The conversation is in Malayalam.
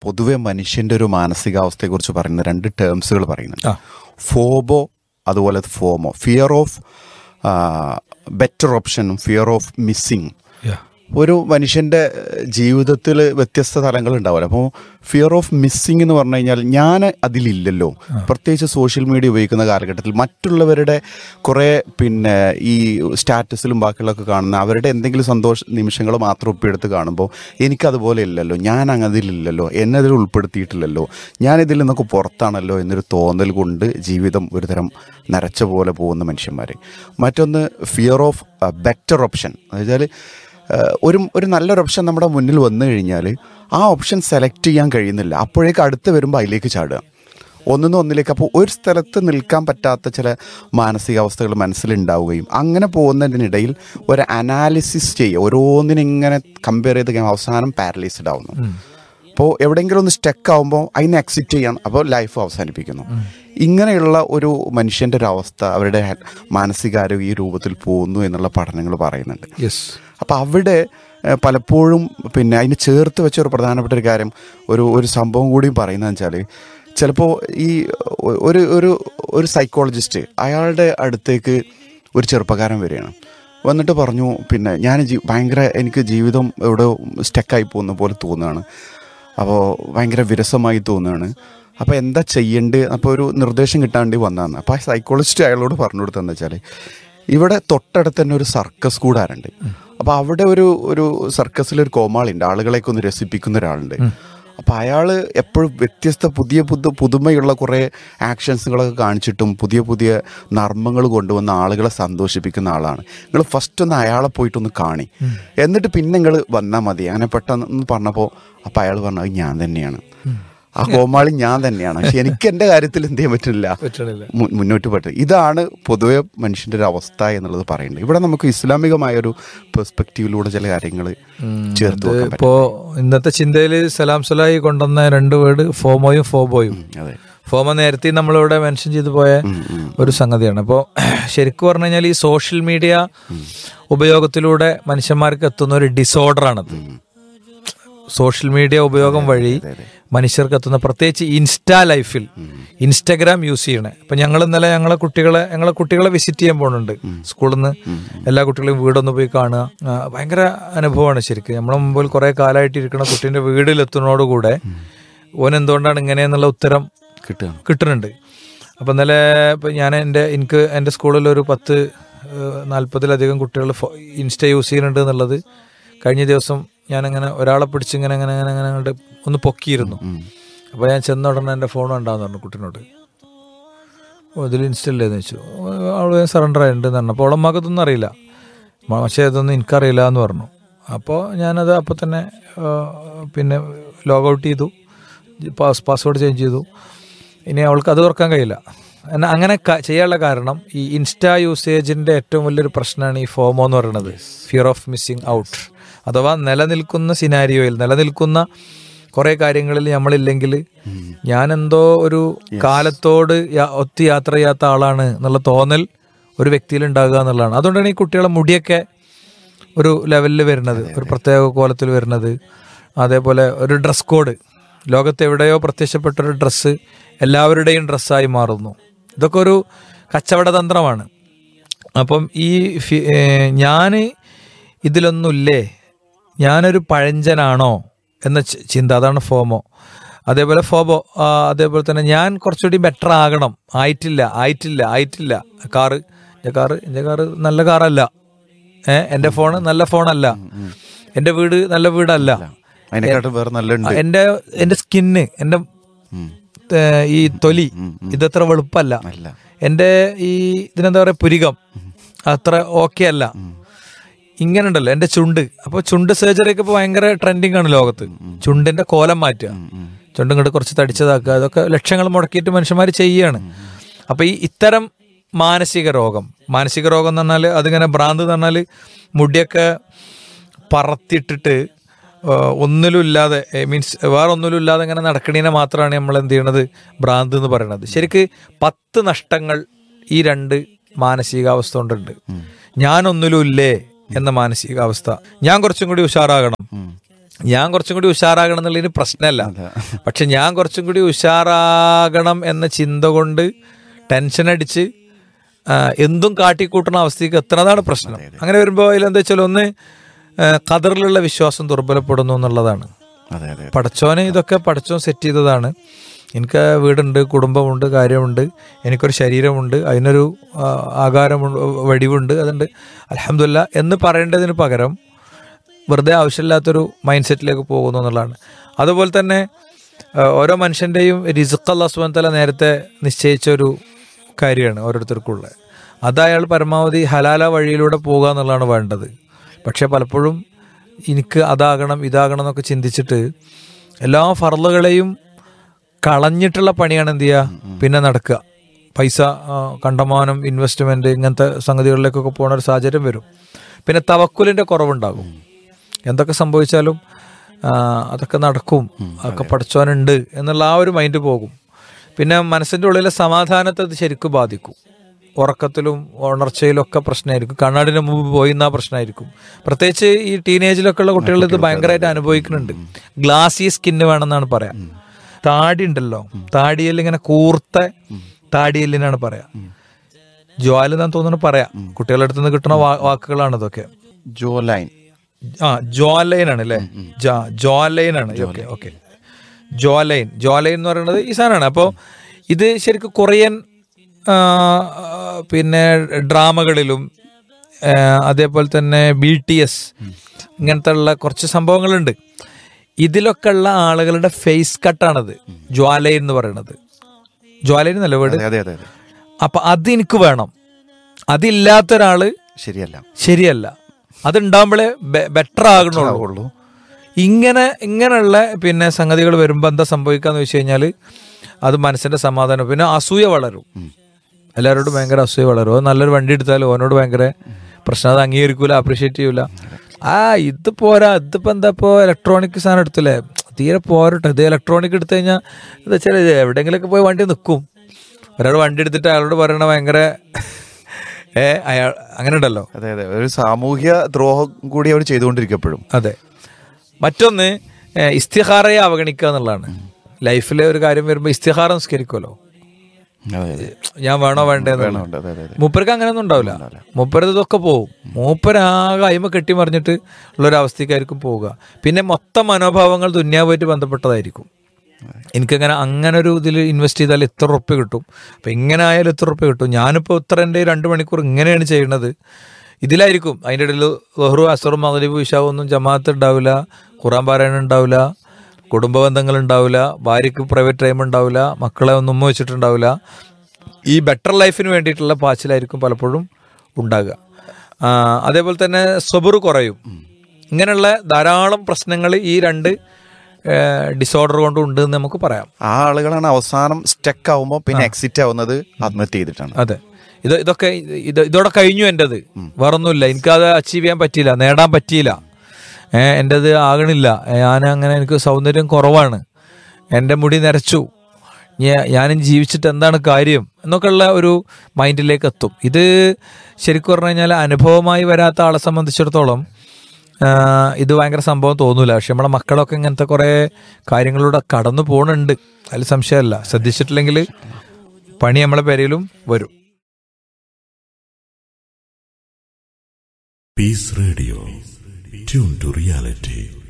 പൊതുവെ മനുഷ്യന്റെ ഒരു മാനസികാവസ്ഥയെക്കുറിച്ച് പറയുന്ന രണ്ട് ടേംസുകൾ പറയുന്നുണ്ട് ആ. ഫോബോ അതുപോലെ ഫോമോ ഫിയർ ഓഫ് ബെറ്റർ ഓപ്ഷനും ഫിയർ ഓഫ് മിസ്സിങ് Yeah. ഒരു മനുഷ്യൻ്റെ ജീവിതത്തിൽ വ്യത്യസ്ത തലങ്ങൾ ഉണ്ടാവില്ല അപ്പോൾ ഫിയർ ഓഫ് മിസ്സിങ് എന്ന് പറഞ്ഞു കഴിഞ്ഞാൽ ഞാൻ അതിലില്ലല്ലോ പ്രത്യേകിച്ച് സോഷ്യൽ മീഡിയ ഉപയോഗിക്കുന്ന കാലഘട്ടത്തിൽ മറ്റുള്ളവരുടെ കുറേ പിന്നെ ഈ സ്റ്റാറ്റസിലും ബാക്കിയുള്ളതൊക്കെ കാണുന്ന അവരുടെ എന്തെങ്കിലും സന്തോഷ നിമിഷങ്ങൾ മാത്രം ഒപ്പിയെടുത്ത് കാണുമ്പോൾ എനിക്കതുപോലെ ഇല്ലല്ലോ ഞാൻ അങ്ങതിലില്ലല്ലോ എന്നെ അതിൽ ഉൾപ്പെടുത്തിയിട്ടില്ലല്ലോ ഞാൻ ഇതിൽ നിന്നൊക്കെ പുറത്താണല്ലോ എന്നൊരു തോന്നൽ കൊണ്ട് ജീവിതം ഒരുതരം നരച്ച പോലെ പോകുന്ന മനുഷ്യന്മാർ മറ്റൊന്ന് ഫിയർ ഓഫ് ബെറ്റർ ഓപ്ഷൻ എന്നുവെച്ചാൽ ഏഹ് ഒരു ഒരു നല്ലൊരു ഓപ്ഷൻ നമ്മുടെ മുന്നിൽ വന്നു കഴിഞ്ഞാൽ ആ ഓപ്ഷൻ സെലക്ട് ചെയ്യാൻ കഴിയുന്നില്ല അപ്പോഴേക്ക് അടുത്ത് വരുമ്പോൾ അതിലേക്ക് ചാടുക ഒന്നിന്ന് ഒന്നിലേക്ക് അപ്പോൾ ഒരു സ്ഥലത്ത് നിൽക്കാൻ പറ്റാത്ത ചില മാനസികാവസ്ഥകൾ മനസ്സിലുണ്ടാവുകയും അങ്ങനെ പോകുന്നതിനിടയിൽ ഒരു അനാലിസിസ് ചെയ്യുക ഓരോന്നിനിങ്ങനെ കമ്പയർ ചെയ്ത് കഴിയുമ്പോൾ അവസാനം പാരലൈസ്ഡ് ആവുന്നു അപ്പോൾ എവിടെയെങ്കിലും ഒന്ന് സ്റ്റക്ക് ആവുമ്പോൾ അതിനെ എക്സിറ്റ് ചെയ്യാൻ അപ്പോൾ ലൈഫ് അവസാനിപ്പിക്കുന്നു ഇങ്ങനെയുള്ള ഒരു മനുഷ്യൻ്റെ ഒരു അവസ്ഥ അവരുടെ ഹെ- മാനസികാരോഗ്യ ഈ രൂപത്തിൽ പോകുന്നു എന്നുള്ള പഠനങ്ങൾ പറയുന്നുണ്ട് യെസ് അപ്പോൾ അവിടെ ഏഹ്, പലപ്പോഴും പിന്നെ അതിന് ചേർത്ത് വെച്ച ഒരു പ്രധാനപ്പെട്ട ഒരു കാര്യം ഒരു ഒരു സംഭവം കൂടിയും പറയുന്നതെന്ന് വെച്ചാൽ ചിലപ്പോൾ ഈ ഒ- ഒരു ഒരു ഒരു സൈക്കോളജിസ്റ്റ് അയാളുടെ അടുത്തേക്ക് ഒരു ചെറുപ്പക്കാരൻ വരികയാണ് വന്നിട്ട് പറഞ്ഞു പിന്നെ ഞാൻ ജീ ഭയങ്കര എനിക്ക് ജീവിതം എവിടെ സ്റ്റക്കായി പോകുന്ന പോലെ തോന്നുകയാണ് അപ്പോൾ ഭയങ്കര വിരസമായി തോന്നുകയാണ് അപ്പോൾ എന്താ ചെയ്യേണ്ടത് അപ്പോൾ ഒരു നിർദ്ദേശം കിട്ടാൻ വേണ്ടി വന്നതാണ് അപ്പോൾ ആ സൈക്കോളജിസ്റ്റ് അയാളോട് പറഞ്ഞു കൊടുത്തതെന്ന് വെച്ചാൽ ഇവിടെ തൊട്ടടുത്ത് തന്നെ ഒരു സർക്കസ് കൂടാറുണ്ട് അപ്പോൾ അവിടെ ഒരു ഒരു സർക്കസിലൊരു കോമാളിയുണ്ട് ആളുകളെയൊക്കെ ഒന്ന് രസിപ്പിക്കുന്ന ഒരാളുണ്ട് അപ്പോൾ അയാൾ എപ്പോഴും വ്യത്യസ്ത പുതിയ പുതു പുതുമയുള്ള കുറേ ആക്ഷൻസുകളൊക്കെ കാണിച്ചിട്ടും പുതിയ പുതിയ നർമ്മങ്ങൾ കൊണ്ടുവന്ന ആളുകളെ സന്തോഷിപ്പിക്കുന്ന ആളാണ് നിങ്ങൾ ഫസ്റ്റ് ഒന്ന് അയാളെ പോയിട്ടൊന്ന് കാണി എന്നിട്ട് പിന്നെ നിങ്ങൾ വന്നാൽ മതി അങ്ങനെ പെട്ടെന്ന് പറഞ്ഞപ്പോൾ അപ്പോൾ അയാൾ പറഞ്ഞു "അത് ഞാൻ തന്നെയാണ് ആ കോമാളി ഞാൻ തന്നെയാണ് പക്ഷെ എനിക്ക് എൻ്റെ കാര്യത്തിൽ എന്ത് ചെയ്യാൻ പറ്റില്ല പറ്റണില്ല മു- മുന്നോട്ട് പറ്റും ഇതാണ് പൊതുവെ മനുഷ്യന്റെ ഒരു അവസ്ഥ എന്നുള്ളത് പറയുന്നത് ഇവിടെ നമുക്ക് ഇസ്ലാമികമായ ഒരു പെർസ്പെക്റ്റീവിലൂടെ ചില കാര്യങ്ങൾ ചേർത്ത് വെക്കാൻ പറ്റും ഇപ്പോ ഇന്നത്തെ ചിന്തയിൽ സലാം സലായി കൊണ്ടുവന്ന രണ്ട് വേർഡ് ഫോമോയും ഫോബോയും അതെ ഫോമ നേരത്തെ നമ്മളിവിടെ മെൻഷൻ ചെയ്തു പോയ ഒരു സംഗതിയാണ് അപ്പോൾ ശരിക്കും പറഞ്ഞു കഴിഞ്ഞാൽ ഈ സോഷ്യൽ മീഡിയ ഉപയോഗത്തിലൂടെ മനുഷ്യന്മാർക്ക് എത്തുന്ന ഒരു ഡിസോർഡറാണത് സോഷ്യൽ മീഡിയ ഉപയോഗം വഴി മനുഷ്യർക്ക് എത്തുന്ന പ്രത്യേകിച്ച് ഇൻസ്റ്റാ ലൈഫിൽ ഇൻസ്റ്റാഗ്രാം യൂസ് ചെയ്യണേ ഇപ്പൊ ഞങ്ങൾ ഇന്നലെ ഞങ്ങളെ കുട്ടികളെ ഞങ്ങളെ കുട്ടികളെ വിസിറ്റ് ചെയ്യാൻ പോകുന്നുണ്ട് സ്കൂളിൽ നിന്ന് എല്ലാ കുട്ടികളെയും വീടൊന്ന് പോയി കാണുക ആ, ഭയങ്കര അനുഭവമാണ് ശരിക്കും നമ്മളെ മുമ്പിൽ കുറെ കാലമായിട്ട് ഇരിക്കുന്ന കുട്ടീന്റെ വീട്ടിലെത്തുന്നതോടുകൂടെ ഓൻ എന്തുകൊണ്ടാണ് ഇങ്ങനെയെന്നുള്ള ഉത്തരം കിട്ടുകയാണ് കിട്ടുന്നുണ്ട് അപ്പം ഇന്നലെ ഇപ്പം ഞാൻ എൻ്റെ എനിക്ക് എൻ്റെ സ്കൂളിൽ ഒരു പത്ത് ഏഹ്, നാൽപ്പതിലധികം കുട്ടികൾ ഫോ- ഇൻസ്റ്റ യൂസ് ചെയ്യുന്നുണ്ട് എന്നുള്ളത് കഴിഞ്ഞ ദിവസം ഞാനങ്ങനെ ഒരാളെ പിടിച്ച് ഇങ്ങനെ അങ്ങനെ അങ്ങനെ അങ്ങനെ അങ്ങോട്ട് ഒന്ന് പൊക്കിയിരുന്നു അപ്പോൾ ഞാൻ ചെന്ന ഉടനെ എൻ്റെ ഫോൺ ഉണ്ടാന്ന് പറഞ്ഞു കുട്ടീനോട് ഓ ഇതിൽ ഇൻസ്റ്റ ഇല്ലേന്ന് ചോദിച്ചു അവൾ സറണ്ടർ ആയിട്ടുണ്ടെന്ന് പറഞ്ഞു അപ്പോൾ അവളമ്മക്ക് ഇതൊന്നും അറിയില്ല മ- പക്ഷേ ഇതൊന്നും എനിക്കറിയില്ല എന്ന് പറഞ്ഞു അപ്പോൾ ഞാനത് അപ്പോൾ തന്നെ ആ, പിന്നെ ലോഗ് ഔട്ട് ചെയ്തു പാസ് പാസ്വേഡ് ചേഞ്ച് ചെയ്തു ഇനി അവൾക്ക് അത് തുറക്കാൻ കഴിയില്ല എന്നാ അങ്ങനെ ക- ചെയ്യാനുള്ള കാരണം ഈ ഇൻസ്റ്റാ യൂസേജിന്റെ ഏറ്റവും വലിയൊരു പ്രശ്നമാണ് ഈ ഫോമോ എന്ന് പറയുന്നത് ഫിയർ ഓഫ് മിസ്സിങ് ഔട്ട് അഥവാ നിലനിൽക്കുന്ന സിനാരിയോയിൽ നിലനിൽക്കുന്ന കുറെ കാര്യങ്ങളിൽ നമ്മളില്ലെങ്കിൽ ഞാൻ എന്തോ ഒരു കാലത്തോട് യാ- ഒത്ത് യാത്ര ചെയ്യാത്ത ആളാണ് എന്നുള്ള തോന്നൽ ഒരു വ്യക്തിയിൽ ഉണ്ടാകുക എന്നുള്ളതാണ് അതുകൊണ്ടാണ് ഈ കുട്ടികളെ മുടിയൊക്കെ ഒരു ലെവലിൽ വരുന്നത് ഒരു പ്രത്യേക കോലത്തിൽ വരുന്നത് അതേപോലെ ഒരു ഡ്രസ് കോഡ് ലോകത്ത് എവിടെയോ പ്രത്യക്ഷപ്പെട്ട ഒരു ഡ്രസ്സ് എല്ലാവരുടെയും ഡ്രസ്സായി മാറുന്നു ഇതൊക്കെ ഒരു കച്ചവട തന്ത്രമാണ് അപ്പം ഈ ഞാൻ ഇതിലൊന്നുമില്ലേ ഞാനൊരു പഴഞ്ചനാണോ എന്ന ചി- ചിന്ത അതാണ് ഫോമോ അതേപോലെ ഫോബോ ആ, അതേപോലെ തന്നെ ഞാൻ കുറച്ചുകൂടി ബെറ്റർ ആകണം ആയിട്ടില്ല ആയിട്ടില്ല ആയിട്ടില്ല കാറ് എൻ്റെ കാറ് എൻ്റെ കാറ് നല്ല കാറല്ല ഏ എൻ്റെ ഫോണ് നല്ല ഫോണല്ല എൻ്റെ വീട് നല്ല വീടല്ല അതിനെക്കാട്ടും വേറെ നല്ല ഉണ്ട് എൻ്റെ എൻ്റെ സ്കിന്ന് എൻ്റെ ഏ, ഈ തൊലി ഇതത്ര വെളുപ്പല്ല അല്ല എൻ്റെ ഈ ഇതിനെന്താ പറയുക പുരികം അത്ര ഓക്കെ അല്ല ഇങ്ങനെ ഉണ്ടല്ലോ എൻ്റെ ചുണ്ട് അപ്പോൾ ചുണ്ട് സർജറി ഒക്കെ ഇപ്പോൾ ഭയങ്കര ട്രെൻഡിങ് ആണ് ലോകത്ത് ചുണ്ടിന്റെ കോലം മാറ്റുക ചുണ്ടും ഇങ്ങോട്ട് കുറച്ച് തടിച്ചതാക്കുക അതൊക്കെ ലക്ഷങ്ങൾ മുടക്കിയിട്ട് മനുഷ്യന്മാർ ചെയ്യുകയാണ് അപ്പൊ ഈ ഇത്തരം മാനസിക രോഗം മാനസിക രോഗം എന്ന് പറഞ്ഞാൽ അതിങ്ങനെ ഭ്രാന്ത് എന്ന് പറഞ്ഞാൽ മുടിയൊക്കെ പറത്തിട്ടിട്ട് ആ, ഒന്നിലും ഇല്ലാതെ മീൻസ് വേറെ ഒന്നിലും ഇല്ലാതെ ഇങ്ങനെ നടക്കണീനെ മാത്രമാണ് നമ്മൾ എന്ത് ചെയ്യണത് ഭ്രാന്ത് എന്ന് പറയുന്നത് ശരിക്ക് പത്ത് നഷ്ടങ്ങൾ ഈ രണ്ട് മാനസികാവസ്ഥ കൊണ്ടുണ്ട് ഞാനൊന്നിലും ഇല്ലേ എന്ന മാനസികാവസ്ഥ ഞാൻ കുറച്ചും കൂടി ഉഷാറാകണം ഞാൻ കുറച്ചും കൂടി ഉഷാറാകണം എന്നുള്ളതിന് പ്രശ്നമല്ല പക്ഷെ ഞാൻ കുറച്ചും കൂടി ഉഷാറാകണം എന്ന ചിന്ത കൊണ്ട് ടെൻഷൻ അടിച്ച് ആ, എന്തും കാട്ടിക്കൂട്ടുന്ന അവസ്ഥയ്ക്ക് എത്തുന്നതാണ് പ്രശ്നം അങ്ങനെ വരുമ്പോൾ അതിലെന്താ വെച്ചാൽ ഒന്ന് ആ, ഖദറിലുള്ള വിശ്വാസം ദുർബലപ്പെടുന്നു എന്നുള്ളതാണ് അതെ അതെ പടച്ചോനെ ഇതൊക്കെ പടച്ചോൻ സെറ്റ് ചെയ്തതാണ് എനിക്ക് വീടുണ്ട് കുടുംബമുണ്ട് കാര്യമുണ്ട് എനിക്കൊരു ശരീരമുണ്ട് അതിനൊരു ആ, ആകാരമുണ്ട് വടിവുണ്ട് അതുണ്ട് അലഹമില്ല എന്ന് പറയേണ്ടതിന് പകരം വെറുതെ ആവശ്യമില്ലാത്തൊരു മൈൻഡ് സെറ്റിലേക്ക് പോകുന്നു എന്നുള്ളതാണ് അതുപോലെ തന്നെ ആ, ഓരോ മനുഷ്യൻ്റെയും റിസുഖ് അള്ളാഹ് സുബാൻ തല നേരത്തെ നിശ്ചയിച്ച ഒരു കാര്യമാണ് ഓരോരുത്തർക്കുള്ളത് അത് അയാൾ പരമാവധി ഹലാല വഴിയിലൂടെ പോകുക എന്നുള്ളതാണ് വേണ്ടത് പക്ഷേ പലപ്പോഴും എനിക്ക് അതാകണം ഇതാകണം എന്നൊക്കെ ചിന്തിച്ചിട്ട് എല്ലാ ഫർളുകളെയും കളഞ്ഞിട്ടുള്ള പണിയാണ് എന്ത് ചെയ്യുക പിന്നെ നടക്കുക പൈസ ആ, കണ്ടമാനം ഇൻവെസ്റ്റ്മെന്റ് ഇങ്ങനത്തെ സംഗതികളിലേക്കൊക്കെ പോകുന്ന ഒരു സാഹചര്യം വരും പിന്നെ തവക്കുലിന്റെ കുറവുണ്ടാകും എന്തൊക്കെ സംഭവിച്ചാലും ആ, അതൊക്കെ നടക്കും അതൊക്കെ പഠിച്ചവനുണ്ട് എന്നുള്ള ആ ഒരു മൈൻഡ് പോകും പിന്നെ മനസ്സിന്റെ ഉള്ളിലെ സമാധാനത്തെ അത് ശരിക്കും ബാധിക്കും ഉറക്കത്തിലും ഉണർച്ചയിലും ഒക്കെ പ്രശ്നമായിരിക്കും കണ്ണാടിന് മുമ്പ് പോയി എന്നാ പ്രശ്നമായിരിക്കും പ്രത്യേകിച്ച് ഈ ടീനേജിലൊക്കെ ഉള്ള കുട്ടികൾ ഇത് ഭയങ്കരമായിട്ട് അനുഭവിക്കുന്നുണ്ട് ഗ്ലാസി സ്കിന്ന് വേണമെന്നാണ് പറയാം താടി ഉണ്ടല്ലോ താടിയിൽ ഇങ്ങനെ കൂർത്ത താടിയെല്ലിനാണ് പറയാ ജ്വാല എന്നാണ് തോന്നുന്നു പറയാം കുട്ടികളുടെ അടുത്ത് നിന്ന് കിട്ടുന്ന വാ- വാക്കുകളാണ് ഇതൊക്കെ ജോ ലൈൻ ആ ജോലൈൻ ആണ് അല്ലേ ജോലൈൻ ആണ് ഓക്കെ ഓക്കെ ജോലൈൻ ജോലൈൻ എന്ന് പറയുന്നത് ഈ സാധനമാണ് അപ്പോൾ ഇത് ശരിക്കും കൊറിയൻ ആ, ആ, പിന്നെ ഡ്രാമകളിലും ആ, അതേപോലെ തന്നെ ബി ടി എസ് ഇങ്ങനത്തെ ഉള്ള കുറച്ച് സംഭവങ്ങളുണ്ട് ഇതിലൊക്കെ ഉള്ള ആളുകളുടെ ഫേസ് കട്ടാണത് ജ്വാലൈൻ എന്ന് പറയുന്നത് ജ്വാലൈൻ എന്നല്ല വീട് അതെ അതെ അതെ അതെ അപ്പൊ അത് എനിക്ക് വേണം അതില്ലാത്ത ഒരാള് ശരിയല്ല ശരിയല്ല അതുണ്ടാകുമ്പോഴേ ബെറ്റർ ആകണുള്ളൂ ഉള്ളൂ ഇങ്ങനെ ഇങ്ങനെയുള്ള പിന്നെ സംഗതികൾ വരുമ്പോൾ എന്താ സംഭവിക്കാന്ന് വെച്ച് കഴിഞ്ഞാൽ അത് മനസ്സിന്റെ സമാധാനം പിന്നെ അസൂയ വളരും എല്ലാവരോടും ഭയങ്കര അസൂയ വളരും അത് നല്ലൊരു വണ്ടി എടുത്താലും ഓനോട് ഭയങ്കര പ്രശ്നം അത് അംഗീകരിക്കൂല അപ്രീഷിയേറ്റ് ചെയ്യൂല ആ ഇത് പോരാ ഇതിപ്പോ എന്താ ഇപ്പോ ഇലക്ട്രോണിക് സാധനം എടുത്തില്ലേ തീരെ പോരട്ടെ ഇത് ഇലക്ട്രോണിക് എടുത്തു കഴിഞ്ഞാൽ എന്താ വെച്ചാൽ എവിടെയെങ്കിലൊക്കെ പോയി വണ്ടി നിൽക്കും ഒരാൾ വണ്ടി എടുത്തിട്ട് അയാളോട് പറയണ ഭയങ്കര ഏ അയാൾ അങ്ങനെ ഉണ്ടല്ലോ അതെ അതെ ഒരു സാമൂഹ്യ ദ്രോഹം കൂടി അവർ ചെയ്തുകൊണ്ടിരിക്കപ്പോഴും അതെ മറ്റൊന്ന് ഏഹ്, ഇസ്തിഹാറയെ അവഗണിക്കുക എന്നുള്ളതാണ് ലൈഫിലെ ഒരു കാര്യം വരുമ്പോൾ ഇസ്തിഹാറ നിസ്കരിക്കുമല്ലോ അതെ അതെ ഞാൻ വേണോ വേണ്ടേ വേണം, അതെ അതെ അതെ മൂപ്പർക്ക് അങ്ങനെയൊന്നും ഉണ്ടാവില്ല മൂപ്പരത് ഇതൊക്കെ പോവും മൂപ്പരാകെ അയിമ കെട്ടി മറിഞ്ഞിട്ട് ഉള്ളൊരവസ്ഥയ്ക്കായിരിക്കും പോവുക പിന്നെ മൊത്തം മനോഭാവങ്ങൾ ദുന്യാവുമായിട്ട് ബന്ധപ്പെട്ടതായിരിക്കും എനിക്കങ്ങനെ അങ്ങനെ ഒരു ഇതിൽ ഇൻവെസ്റ്റ് ചെയ്താൽ ഇത്ര ഉറപ്പ് കിട്ടും അപ്പം ഇങ്ങനെ ആയാലും ഇത്ര ഉറപ്പ് കിട്ടും ഞാനിപ്പോൾ ഇത്ര എൻ്റെ രണ്ട് മണിക്കൂർ ഇങ്ങനെയാണ് ചെയ്യുന്നത് ഇതിലായിരിക്കും അതിൻ്റെ ഇടയിൽ ലഹ്റു അസറും മകരീബ് വിഷാവും ഒന്നും ജമാഅത്ത് ഉണ്ടാവില്ല ഖുറാൻ പാരായണം ഉണ്ടാവില്ല കുടുംബ ബന്ധങ്ങൾ ഉണ്ടാവില്ല ഭാര്യയ്ക്ക് പ്രൈവറ്റ് ടൈം ഉണ്ടാവില്ല മക്കളെ ഒന്നും ഉമ്മ വെച്ചിട്ടുണ്ടാവില്ല ഈ ബെറ്റർ ലൈഫിന് വേണ്ടിയിട്ടുള്ള പാച്ചിലായിരിക്കും പലപ്പോഴും ഉണ്ടാകുക ആ, അതേപോലെ തന്നെ സബുർ കുറയും ഇങ്ങനെയുള്ള ധാരാളം പ്രശ്നങ്ങൾ ഈ രണ്ട് ഡിസോർഡർ കൊണ്ട് ഉണ്ട് എന്ന് നമുക്ക് പറയാം ആ ആളുകളാണ് അവസാനം സ്റ്റക്ക് ആവുമ്പോൾ പിന്നെ എക്സിറ്റ് ആവുന്നത് ആത്മഹത്യ ചെയ്തിട്ടാണ് അതെ ഇത് ഇതൊക്കെ ഇത് ഇതോടെ കഴിഞ്ഞു എൻ്റെത് വേറൊന്നുമില്ല എനിക്കത് അച്ചീവ് ചെയ്യാൻ പറ്റിയില്ല നേടാൻ പറ്റിയില്ല ഏഹ് എൻ്റെത് ആകണില്ല ഞാൻ അങ്ങനെ എനിക്ക് സൗന്ദര്യം കുറവാണ് എൻ്റെ മുടി നരച്ചു ഞാ- ഞാനും ജീവിച്ചിട്ട് എന്താണ് കാര്യം എന്നൊക്കെയുള്ള ഒരു മൈൻഡിലേക്ക് എത്തും ഇത് ശരിക്കും പറഞ്ഞു കഴിഞ്ഞാൽ അനുഭവമായി വരാത്ത ആളെ സംബന്ധിച്ചിടത്തോളം ആ, ഇത് ഭയങ്കര സംഭവം തോന്നൂല പക്ഷെ നമ്മളെ മക്കളൊക്കെ ഇങ്ങനത്തെ കുറേ കാര്യങ്ങളിലൂടെ കടന്നു പോകണുണ്ട് അതിൽ സംശയമല്ല ശ്രദ്ധിച്ചിട്ടില്ലെങ്കിൽ പണി നമ്മളെ പേരയിലും വരും Peace Radio. Tune to reality.